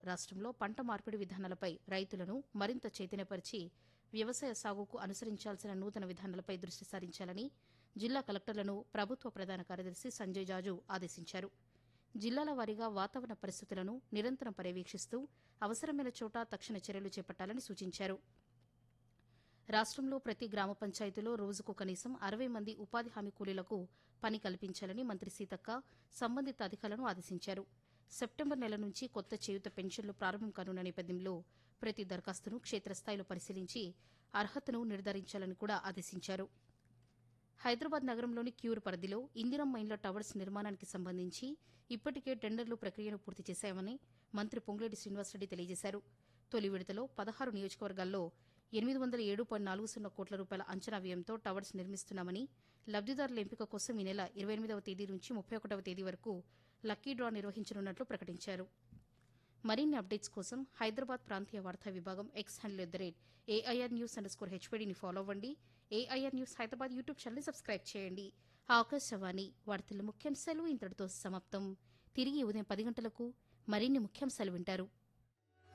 రాష్ట్రంలో పంట మార్పిడి విధానాలపై రైతులను మరింత చైతన్యపరిచి వ్యవసాయ సాగుకు అనుసరించాల్సిన నూతన విధానాలపై దృష్టి సారించాలని జిల్లా కలెక్టర్లను ప్రభుత్వ ప్రధాన కార్యదర్శి సంజయ్ జాజు ఆదేశించారు జిల్లాల వారీగా వాతావరణ పరిస్థితులను నిరంతరం పర్యవేక్షిస్తూ అవసరమైన చోట తక్షణ చర్యలు చేపట్టాలని సూచించారు రాష్ట్రంలో ప్రతి గ్రామ పంచాయతీలో రోజుకు కనీసం అరవై మంది ఉపాధి హామీ కూలీలకు పని కల్పించాలని మంత్రి సీతక్క సంబంధిత అధికారులను ఆదేశించారు సెప్టెంబర్ నెల నుంచి కొత్త చేయుత పెన్షన్లు ప్రారంభం కానున్న నేపథ్యంలో ప్రతి దరఖాస్తును క్షేత్రస్థాయిలో పరిశీలించి అర్హతను నిర్ధారించాలని కూడా ఆదేశించారు హైదరాబాద్ నగరంలోని క్యూర్ పరిధిలో ఇందిరం మైన్ల టవర్స్ నిర్మాణానికి సంబంధించి ఇప్పటికే టెండర్లు ప్రక్రియను పూర్తి చేశామని మంత్రి పొంగులేటి శ్రీనివాసరెడ్డి తెలియజేశారు తొలి విడతలో పదహారు నియోజకవర్గాల్లో ఎనిమిది వందల ఏడు పాయింట్ నాలుగు సున్నా కోట్ల రూపాయల అంచనా వ్యయంతో టవర్స్ నిర్మిస్తున్నామని లబ్దిదారుల ఎంపిక కోసం ఈ నెల ఇరవై ఎనిమిదవ తేదీ నుంచి ముప్పై ఒకటవ తేదీ వరకు లక్కీ డ్రా నిర్వహించనున్నట్లు ప్రకటించారు మరిన్ని అప్డేట్స్ కోసం హైదరాబాద్ ప్రాంతీయ వార్తా విభాగం X handle at the rate AIR news under score హెచ్పీడీని ఫాలో అవ్వండి ఏఐఆర్ న్యూస్ హైదరాబాద్ యూట్యూబ్ ఛానల్ని సబ్స్క్రైబ్ చేయండి ఆకాశవాణి వార్తల ముఖ్యాంశాలు ఇంతటితో సమాప్తం తిరిగి ఉదయం పది గంటలకు మరిన్ని ముఖ్యాంశాలు వింటారు